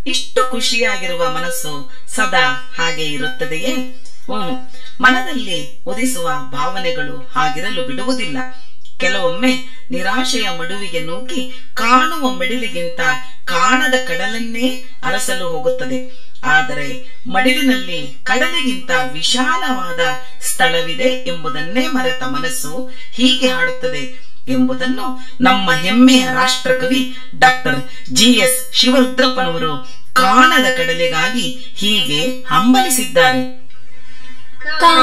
ಇಷ್ಟು ಖುಷಿಯಾಗಿರುವ ಮನಸ್ಸು ಸದಾ ಹಾಗೆ ಇರುತ್ತದೆಯೇ ಹ್ಮ್ ಮನದಲ್ಲಿ ಉದಿಸುವ ಭಾವನೆಗಳು ಹಾಗಿರಲು ಬಿಡುವುದಿಲ್ಲ ಕೆಲವೊಮ್ಮೆ ನಿರಾಶೆಯ ಮಡುವಿಗೆ ನೂಕಿ ಕಾಣುವ ಮಿಡಿಲಿಗಿಂತ ಕಾಣದ ಕಡಲನ್ನೇ ಅರಸಲು ಹೋಗುತ್ತದೆ ಆದರೆ ಮಡಿಲಿನಲ್ಲಿ ಕಡಲಿಗಿಂತ ವಿಶಾಲವಾದ ಸ್ಥಳವಿದೆ ಎಂಬುದನ್ನೇ ಮರೆತ ಮನಸ್ಸು ಹೀಗೆ ಹಾಡುತ್ತದೆ ಎಂಬುದನ್ನು ನಮ್ಮ ಹೆಮ್ಮೆಯ ರಾಷ್ಟ್ರಕವಿ ಡಾಕ್ಟರ್ ಜಿ ಎಸ್ ಶಿವರುದ್ರಪ್ಪನವರು ಕಾಣದ ಕಡಲಿಗಾಗಿ ಹೀಗೆ ಹಂಬಲಿಸಿದ್ದಾರೆ ಕಾ